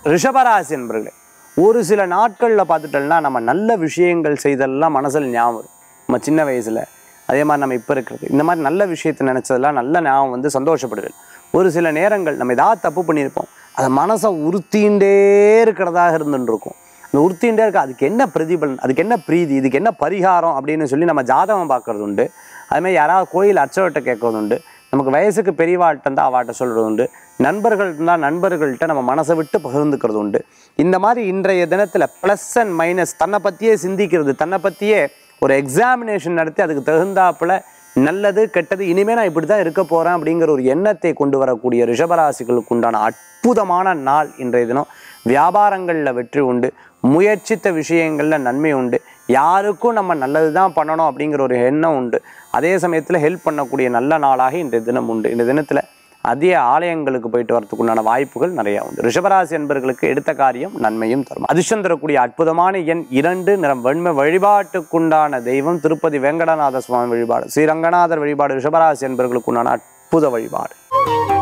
ரிஷபராசி என்பர்களே ஒரு சில நாட்களில் பார்த்துட்டோம்னா நம்ம நல்ல விஷயங்கள் செய்தெல்லாம் மனசில் ஞாபகம் வரும் நம்ம சின்ன வயசில் அதே மாதிரி நம்ம இப்போ இருக்கிறது இந்த மாதிரி நல்ல விஷயத்தை நினச்சதெல்லாம் நல்ல ஞாபகம் வந்து சந்தோஷப்படுவேன் ஒரு சில நேரங்கள் நம்ம ஏதாவது தப்பு பண்ணியிருப்போம் அதை மனசை உறுத்திண்டே இருக்கிறதாக இருந்துட்டு இருக்கும் அந்த உறுத்திண்டே இருக்க அதுக்கு என்ன பிரதிபலன் அதுக்கு என்ன பிரீதி இதுக்கு என்ன பரிகாரம் அப்படின்னு சொல்லி நம்ம ஜாதகம் பார்க்கறது உண்டு அதுமாதிரி யாராவது கோயில் அர்ச்சகர்கிட்ட கேட்கறது உண்டு நமக்கு வயசுக்கு பெரியவாட்டம் இருந்தால் அவாட்ட சொல்கிறது உண்டு நண்பர்கள் இருந்தால் நண்பர்கள்ட்ட நம்ம மனசை விட்டு பகிர்ந்துக்கிறது உண்டு இந்த மாதிரி இன்றைய தினத்தில் ப்ளஸ் அண்ட் மைனஸ் தன்னை பற்றியே சிந்திக்கிறது தன்னை பற்றியே ஒரு எக்ஸாமினேஷன் நடத்தி அதுக்கு தகுந்தாப்புல நல்லது கெட்டது இனிமேல் நான் இப்படி தான் இருக்க போகிறேன் அப்படிங்கிற ஒரு எண்ணத்தை கொண்டு வரக்கூடிய ரிஷபராசிகளுக்கு உண்டான அற்புதமான நாள் இன்றைய தினம் வியாபாரங்களில் வெற்றி உண்டு முயற்சித்த விஷயங்களில் நன்மை உண்டு யாருக்கும் நம்ம நல்லது தான் பண்ணணும் அப்படிங்கிற ஒரு எண்ணம் உண்டு அதே சமயத்தில் ஹெல்ப் பண்ணக்கூடிய நல்ல நாளாக இன்றைய தினம் உண்டு இந்த தினத்தில் அதிக ஆலயங்களுக்கு போயிட்டு வரதுக்கு உண்டான வாய்ப்புகள் நிறைய உண்டு ரிஷபராசி என்பர்களுக்கு எடுத்த காரியம் நன்மையும் தரும் அதிர்ஷ்டம் தரக்கூடிய அற்புதமான எண் இரண்டு நிறம் வெண்மை வழிபாட்டுக்குண்டான தெய்வம் திருப்பதி வெங்கடநாத சுவாமி வழிபாடு ஸ்ரீரங்கநாதர் வழிபாடு ரிஷபராசி என்பர்களுக்கு உண்டான அற்புத வழிபாடு